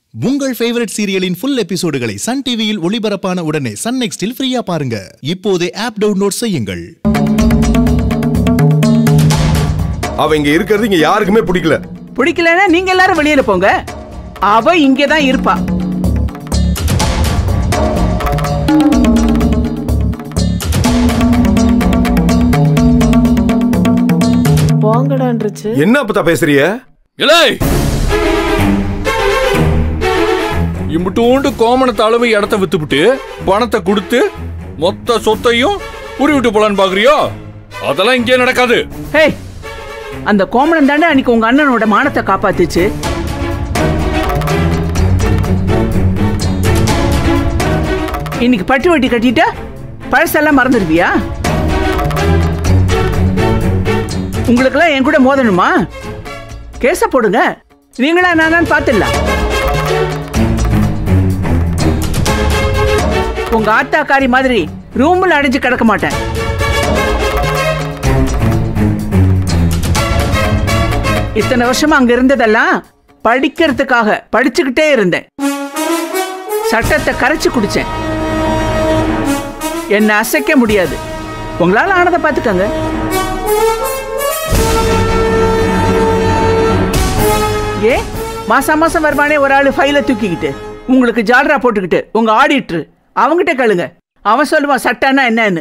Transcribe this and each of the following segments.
உங்கள் ஃபேவரட் சீரியலின் ஃபுல் எபிசோடுகளை சன் டிவியில் ஒளிபரப்பான உடனே சன் நெக்ஸ்டில் ஃப்ரீயா பாருங்க இப்போதே ஆப் டவுன்லோட் செய்யுங்கள் அவ இங்க இருக்கிறது இங்க யாருக்குமே பிடிக்கல பிடிக்கலன்னா நீங்க எல்லாரும் வெளியில போங்க அவ இங்கே தான் இருப்பா போங்கடான்றுச்சு என்ன அப்பத்தா பேசுறிய இலை இம்புட்டூண்டு கோமணத்தை அளவு இடத்த வித்துவிட்டு பணத்தை கொடுத்து மொத்த சொத்தையும் உரி விட்டு போலான்னு பாக்குறியோ அதெல்லாம் இங்கே நடக்காது ஹேய் அந்த கோமணம் தாண்டா அன்னைக்கு உங்க அண்ணனோட மானத்தை காப்பாத்துச்சு இன்னைக்கு பட்டு வட்டி கட்டிட்டா பழசெல்லாம் மறந்துடுவியா உங்களுக்கெல்லாம் என் கூட மோதணுமா கேச போடுங்க நீங்களா நான் பார்த்துடலாம் உங்க ஆத்தாக்காரி மாதிரி ரூம்ல அடைஞ்சு கிடக்க மாட்டேன் இத்தனை வருஷமா அங்க இருந்ததெல்லாம் படிக்கிறதுக்காக படிச்சுக்கிட்டே இருந்தேன் சட்டத்தை கரைச்சு குடிச்சேன் என்ன அசைக்க முடியாது உங்களால ஆனதை பார்த்துக்கங்க ஏ மாசம் மாசம் வருவானே ஒரு ஆளு ஃபைல தூக்கிக்கிட்டு உங்களுக்கு ஜால்ரா போட்டுக்கிட்டு உங்க ஆடிட்ரு அவங்கிட்ட கேளுங்க அவன் சொல்லுவான் சட்டம்னா என்னன்னு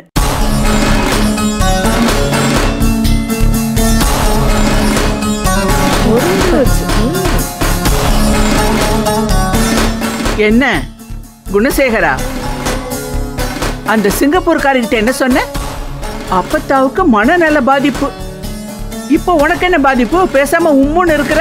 என்ன குணசேகரா அந்த சிங்கப்பூர்காரிகிட்ட என்ன சொன்ன அப்பத்தாவுக்கு மனநல பாதிப்பு இப்போ உனக்கு என்ன பாதிப்பு பேசாம உம்முன்னு இருக்கிற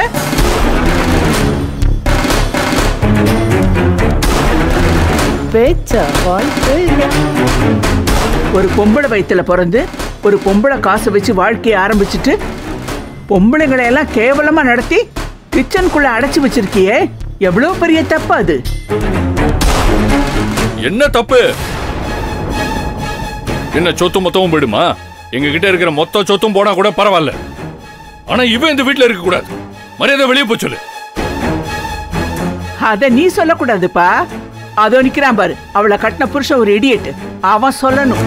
பேச்சா வாய்ப்பே இல்லை ஒரு பொம்பளை வயித்துல பிறந்து ஒரு பொம்பளை காசை வச்சு வாழ்க்கையை ஆரம்பிச்சுட்டு பொம்பளைங்களை எல்லாம் கேவலமா நடத்தி கிச்சனுக்குள்ள அடைச்சு வச்சிருக்கியே எவ்வளவு பெரிய தப்பு அது என்ன தப்பு என்ன சொத்து மொத்தமும் போயிடுமா எங்க கிட்ட இருக்கிற மொத்த சொத்தும் போனா கூட பரவாயில்ல ஆனா இவன் இந்த வீட்டுல இருக்க கூடாது மரியாதை வெளியே போய் சொல்லு அத நீ சொல்லக்கூடாதுப்பா அதோ நிக்கிறான் பாரு அவளை கட்டின புருஷன் ஒரு இடியட் அவன் சொல்லணும்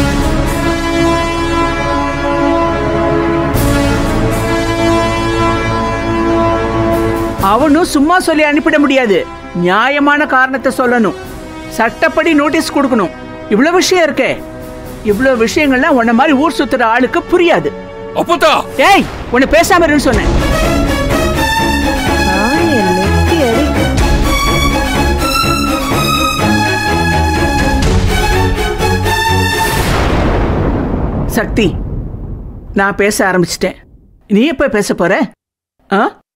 அவனும் சும்மா சொல்லி அனுப்பிட முடியாது நியாயமான காரணத்தை சொல்லணும் சட்டப்படி நோட்டீஸ் கொடுக்கணும் இவ்வளவு விஷயம் இருக்கே இவ்வளவு விஷயங்கள்லாம் உன்ன மாதிரி ஊர் சுத்துற ஆளுக்கு புரியாது அப்பத்தா ஏய் உன்னை பேசாம இருன்னு சொன்னேன் நான் என் நெத்தி அடி சக்தி நான் பேச ஆரம்பிச்சிட்டேன் நீ எப்ப பேச போற ஆ